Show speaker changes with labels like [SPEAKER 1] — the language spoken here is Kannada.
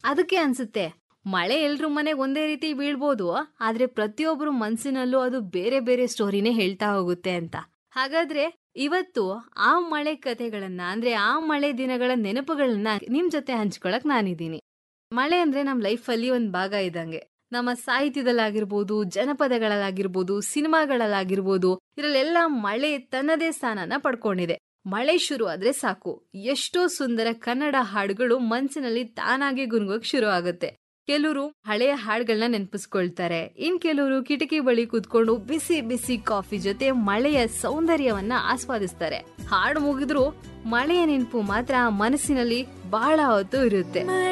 [SPEAKER 1] ಅದಕ್ಕೆ ಅನ್ಸುತ್ತೆ ಮಳೆ ಎಲ್ರ ಮನೆಗ್ ಒಂದೇ ರೀತಿ ಬೀಳ್ಬೋದು ಆದ್ರೆ ಪ್ರತಿಯೊಬ್ರು ಮನ್ಸಿನಲ್ಲೂ ಅದು ಬೇರೆ ಬೇರೆ ಸ್ಟೋರಿನೇ ಹೇಳ್ತಾ ಹೋಗುತ್ತೆ ಅಂತ ಹಾಗಾದ್ರೆ ಇವತ್ತು ಆ ಮಳೆ ಕಥೆಗಳನ್ನ ಅಂದ್ರೆ ಆ ಮಳೆ ದಿನಗಳ ನೆನಪುಗಳನ್ನ ನಿಮ್ ಜೊತೆ ಹಂಚ್ಕೊಳಕ್ ನಾನಿದ್ದೀನಿ ಮಳೆ ಅಂದ್ರೆ ನಮ್ ಲೈಫ್ ಅಲ್ಲಿ ಒಂದ್ ಭಾಗ ಇದ್ದಂಗೆ ನಮ್ಮ ಸಾಹಿತ್ಯದಲ್ಲಾಗಿರ್ಬೋದು ಜನಪದಗಳಲ್ಲಾಗಿರ್ಬೋದು ಸಿನಿಮಾಗಳಲ್ಲಾಗಿರ್ಬೋದು ಇದ್ರಲ್ಲೆಲ್ಲ ಮಳೆ ತನ್ನದೇ ಸ್ಥಾನನ ಪಡ್ಕೊಂಡಿದೆ ಮಳೆ ಶುರು ಆದ್ರೆ ಸಾಕು ಎಷ್ಟೋ ಸುಂದರ ಕನ್ನಡ ಹಾಡುಗಳು ಮನ್ಸಿನಲ್ಲಿ ತಾನಾಗೆ ಗುನ್ಗೋಕ್ ಶುರು ಆಗುತ್ತೆ ಕೆಲವರು ಹಳೆಯ ಹಾಡುಗಳನ್ನ ನೆನಪಿಸ್ಕೊಳ್ತಾರೆ ಇನ್ ಕೆಲವರು ಕಿಟಕಿ ಬಳಿ ಕೂತ್ಕೊಂಡು ಬಿಸಿ ಬಿಸಿ ಕಾಫಿ ಜೊತೆ ಮಳೆಯ ಸೌಂದರ್ಯವನ್ನ ಆಸ್ವಾದಿಸ್ತಾರೆ ಹಾಡು ಮುಗಿದ್ರು ಮಳೆಯ ನೆನಪು ಮಾತ್ರ ಮನಸ್ಸಿನಲ್ಲಿ ಬಹಳ ಹೊತ್ತು ಇರುತ್ತೆ